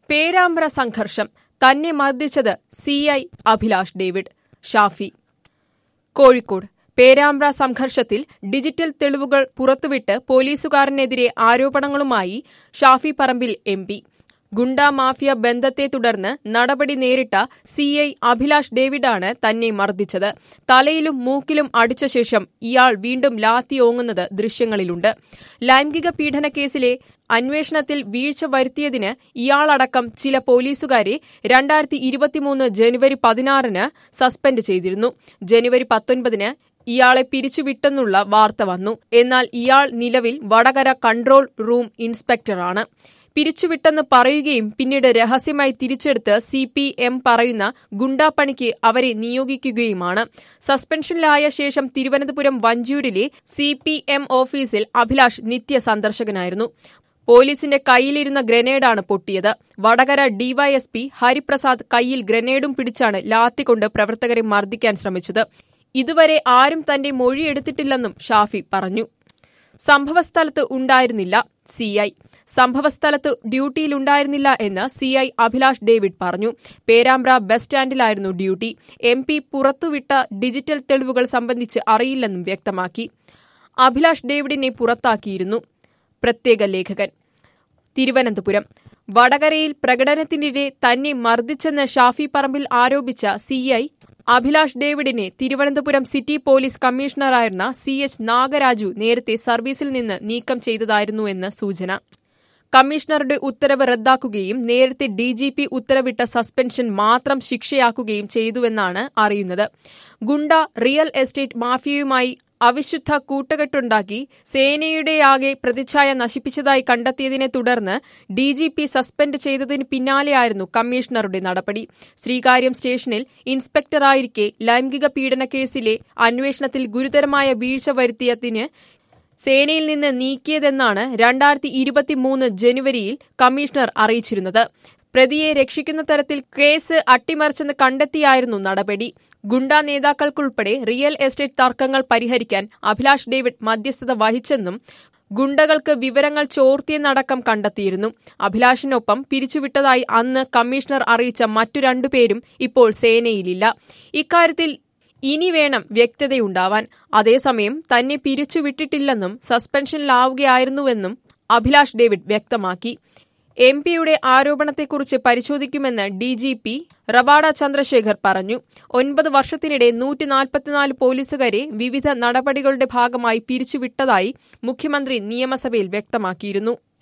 പേരാമ്പ്ര സംഘർഷം തന്നെ മർദ്ദിച്ചത് C I Abhilash David Shafi Kozhikode Perambra സംഘർഷത്തിൽ ഡിജിറ്റൽ തെളിവുകൾ പുറത്തുവിട്ട് പോലീസുകാരനെതിരെ ആരോപണങ്ങളുമായി Shafi Parambil M P goonda mafia ബന്ധത്തെ തുടർന്ന് നടപടി നേരിട്ട സി ഐ അഭിലാഷ് ഡേവിഡാണ് തന്നെ മർദ്ദിച്ചത് തലയിലും മൂക്കിലും അടിച്ച ശേഷം ഇയാൾ വീണ്ടും ലാത്തി ഓങ്ങുന്നത് ദൃശ്യങ്ങളിലുണ്ട് ലൈംഗിക പീഡന കേസിലെ അന്വേഷണത്തിൽ വീഴ്ച വരുത്തിയതിന് ഇയാളടക്കം ചില പോലീസുകാരെ രണ്ടായിരത്തി ഇരുപത്തിമൂന്ന് ജനുവരി പതിനാറിന് സസ്പെൻഡ് ചെയ്തിരുന്നു ജനുവരി പത്തൊൻപതിന് ഇയാളെ പിരിച്ചുവിട്ടെന്നുള്ള വാർത്ത വന്നു എന്നാൽ ഇയാൾ നിലവിൽ വടകര കൺട്രോൾ റൂം ഇൻസ്പെക്ടറാണ് പിരിച്ചുവിട്ടെന്ന് പറയുകയും പിന്നീട് രഹസ്യമായി തിരിച്ചെടുത്ത് സി പി എം പറയുന്ന ഗുണ്ടാപ്പണിക്ക് അവരെ നിയോഗിക്കുകയുമാണ് സസ്പെൻഷനിലായ ശേഷം തിരുവനന്തപുരം വഞ്ചൂരിലെ C P M office Abhilash നിത്യ സന്ദർശകനായിരുന്നു പോലീസിന്റെ കയ്യിലിരുന്ന ഗ്രനേഡാണ് പൊട്ടിയത് വടകര ഡിവൈഎസ്പി ഹരിപ്രസാദ് കയ്യിൽ ഗ്രനേഡും പിടിച്ചാണ് ലാത്തികൊണ്ട് പ്രവർത്തകരെ മർദ്ദിക്കാൻ ശ്രമിച്ചത് ഇതുവരെ ആരും തന്റെ മൊഴിയെടുത്തിട്ടില്ലെന്നും ഷാഫി പറഞ്ഞു സംഭവസ്ഥലത്ത് ഉണ്ടായിരുന്നില്ല സിഐ സംഭവസ്ഥലത്ത് ഡ്യൂട്ടിയിലുണ്ടായിരുന്നില്ല എന്ന് സിഐ അഭിലാഷ് ഡേവിഡ് പറഞ്ഞു പേരാമ്പ്ര ബസ് സ്റ്റാൻഡിലായിരുന്നു ഡ്യൂട്ടി എം പി പുറത്തുവിട്ട ഡിജിറ്റൽ തെളിവുകൾ സംബന്ധിച്ച് അറിയില്ലെന്നും വ്യക്തമാക്കി അഭിലാഷ് ഡേവിഡിനെ പുറത്താക്കിയിരുന്നു പ്രത്യേക ലേഖകൻ തിരുവനന്തപുരം വടകരയിൽ പ്രകടനത്തിനിടെ തന്നെ മർദ്ദിച്ചെന്ന് ഷാഫി പറമ്പിൽ ആരോപിച്ച സിഐ അഭിലാഷ് ഡേവിഡിനെ തിരുവനന്തപുരം സിറ്റി പോലീസ് കമ്മീഷണറായിരുന്ന സി എച്ച് നാഗരാജു നേരത്തെ സർവീസിൽ നിന്ന് നീക്കം ചെയ്തതായിരുന്നുവെന്ന് സൂചന കമ്മീഷണറുടെ ഉത്തരവ് റദ്ദാക്കുകയും നേരത്തെ ഡിജിപി ഉത്തരവിട്ട സസ്പെൻഷൻ മാത്രം ശിക്ഷയാക്കുകയും ചെയ്തുവെന്നാണ് അറിയുന്നത് ഗുണ്ട റിയൽ എസ്റ്റേറ്റ് മാഫിയയുമായി അവിശുദ്ധ കൂട്ടുകെട്ടുണ്ടാക്കി സേനയുടെയാകെ പ്രതിച്ഛായ നശിപ്പിച്ചതായി കണ്ടെത്തിയതിനെ തുടർന്ന് ഡിജിപി സസ്പെൻഡ് ചെയ്തതിന് പിന്നാലെയായിരുന്നു കമ്മീഷണറുടെ നടപടി ശ്രീകാര്യം സ്റ്റേഷനിൽ ഇൻസ്പെക്ടറായിരിക്കെ ലൈംഗിക പീഡന കേസിലെ അന്വേഷണത്തിൽ ഗുരുതരമായ വീഴ്ച വരുത്തിയതിന് സേനയിൽ നിന്ന് നീക്കിയതെന്നാണ് രണ്ടായിരത്തി ഇരുപത്തിമൂന്ന് ജനുവരിയിൽ കമ്മീഷണർ അറിയിച്ചിരുന്നത് പ്രതിയെ രക്ഷിക്കുന്ന തരത്തിൽ കേസ് അട്ടിമറിച്ചെന്ന് കണ്ടെത്തിയായിരുന്നു നടപടി ഗുണ്ടാ നേതാക്കൾക്കുൾപ്പെടെ റിയൽ എസ്റ്റേറ്റ് തർക്കങ്ങൾ പരിഹരിക്കാൻ അഭിലാഷ് ഡേവിഡ് മധ്യസ്ഥത വഹിച്ചെന്നും ഗുണ്ടകൾക്ക് വിവരങ്ങൾ ചോർത്തിയെന്നടക്കം കണ്ടെത്തിയിരുന്നു അഭിലാഷിനൊപ്പം പിരിച്ചുവിട്ടതായി അന്ന് കമ്മീഷണർ അറിയിച്ച മറ്റു രണ്ടുപേരും ഇപ്പോൾ സേനയിലില്ല ഇക്കാര്യത്തിൽ ഇനി വേണം വ്യക്തതയുണ്ടാവാൻ അതേസമയം തന്നെ പിരിച്ചുവിട്ടിട്ടില്ലെന്നും സസ്പെൻഷനിലാവുകയായിരുന്നുവെന്നും അഭിലാഷ് ഡേവിഡ് വ്യക്തമാക്കി എം പിയുടെ ആരോപണത്തെക്കുറിച്ച് പരിശോധിക്കുമെന്ന് D G P Rawada Chandrasekhar പറഞ്ഞു ഒൻപത് വർഷത്തിനിടെ നൂറ്റി നാൽപ്പത്തിനാല് പോലീസുകാരെ വിവിധ നടപടികളുടെ ഭാഗമായി പിരിച്ചുവിട്ടതായി മുഖ്യമന്ത്രി നിയമസഭയിൽ വ്യക്തമാക്കിയിരുന്നു